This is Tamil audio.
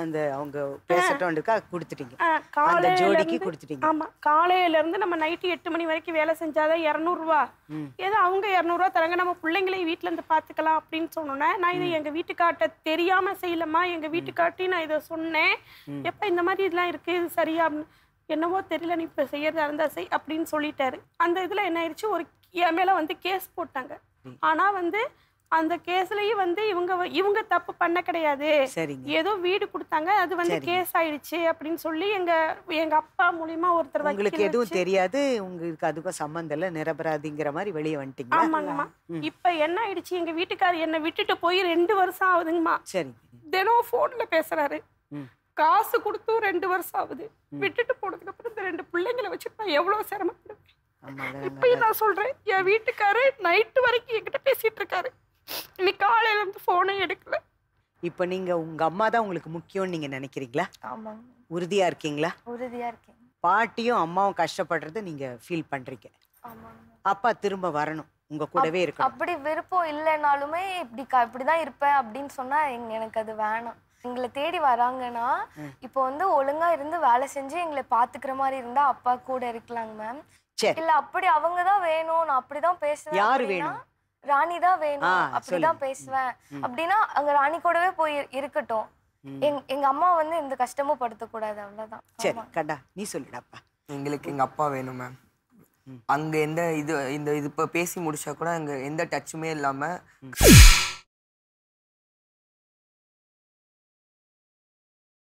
அந்த அவங்க பேசட்டோண்டுக்கா கொடுத்துட்டீங்க ஆ, அந்த காலையில ஜோடிக்கு இருந்து- கொடுத்துட்டீங்க ஆமா காலையில இருந்து நம்ம நைட்டு எட்டு மணி வரைக்கும் வேலை செஞ்சாதான் இரநூறுவா ஏதோ அவங்க இரநூறுவா தராங்க நம்ம பிள்ளைங்களையும் வீட்ல இருந்து பாத்துக்கலாம் அப்படின்னு சொன்னோன்னே நான் இது எங்க வீட்டுக்கார்ட்ட தெரியாம செய்யலம்மா எங்க வீட்டுக்காட்டி நான் இதை சொன்னேன் எப்ப இந்த மாதிரி இதெல்லாம் இருக்கு இது சரியா அப்படின்னு. என்னவோ தெரியல நீ இப்ப செய்யறதா இருந்தா செய் அப்படின்னு சொல்லிட்டாரு அந்த இதுல என்ன ஆயிடுச்சு ஒரு என் மேல வந்து கேஸ் போட்டாங்க ஆனா வந்து அந்த கேஸ்லயும் வந்து இவங்க வ- இவங்க தப்பு பண்ண கிடையாது சரிங்க ஏதோ வீடு கொடுத்தாங்க அது வந்து கேஸ் ஆயிடுச்சு அப்படின்னு சொல்லி எங்க எங்க அப்பா மூலியமா ஒருத்தர் உங்களுக்கு வக்கீல் எதுவும் வச்சு- தெரியாது உங்களுக்கு அதுக்கும் சம்மந்தம் இல்லை நிரபராதிங்கிற மாதிரி வெளியே வந்துட்டீங்களா ஆமாங்கம்மா இப்ப என்ன ஆயிடுச்சு எங்க வீட்டுக்காரர் என்னை விட்டுட்டு போய் ரெண்டு வருஷம் ஆகுதுங்கம்மா சரிங்க தினம் போன்ல பேசுறாரு ம். காசு கொடுத்தும் ரெண்டு வருஷம் ஆகுது விட்டுட்டு போனதுக்கு அப்புறம் இந்த ரெண்டு பிள்ளைங்களை வச்சுட்டு நான் எவ்வளவு சிரமப்படுவேன் ஆமா அதான் இப்பயும் நான் சொல்றேன் என் வீட்டுக்காரு நைட்டு வரைக்கும் என்கிட்ட பேசிட்டு இருக்காரு இன்னைக்கு காலையில இருந்து போனே எடுக்கல இப்போ நீங்க உங்க அம்மா தான் உங்களுக்கு முக்கியம்னு நீங்க நினைக்கிறீங்களா ஆமாங்க உறுதியா இருக்கீங்களா உறுதியா இருக்கேன் பாட்டியும் அம்மாவும் கஷ்டப்படுறத நீங்க ஃபீல் பண்றீங்க ஆமாங்க அப்பா திரும்ப வரணும் உங்க கூடவே இருக்கணும் அப்படி விருப்பம் இல்லைனாலுமே இப்படி க இப்படிதான் இருப்பேன் அப்படின்னு சொன்னா எங்க- எனக்கு அது வேணாம் எங்களை தேடி வராங்கன்னா இப்போ வந்து ஒழுங்கா இருந்து வேலை செஞ்சு எங்களை பாத்துக்கிற மாதிரி இருந்தா அப்பா கூட இருக்கலாங்க மேம் சரி இல்ல அப்படி அவங்க தான் வேணும் நான் அப்படிதான் பேசுவேன் யாரு அப்படின்னா, வேணும்? ராணி தான் ஆ, வேணும் அப்படிதான் சொல்லுங்க. பேசுவேன் அப்படின்னா அங்க ராணி கூடவே போய் இருக்கட்டும் எங் எங்க அம்மா வந்து எந்த கஷ்டமும் படுத்தக்கூடாது அவ்வளவுதான் சரி ஆமா. கண்டா நீ சொல்லிடாப்பா எங்களுக்கு எங்கள் அப்பா வேணும் மேம் அங்கே எந்த இது இந்த இது இப்போ பேசி முடிச்சா கூட அங்கே எந்த டச்சுமே இல்லாமல்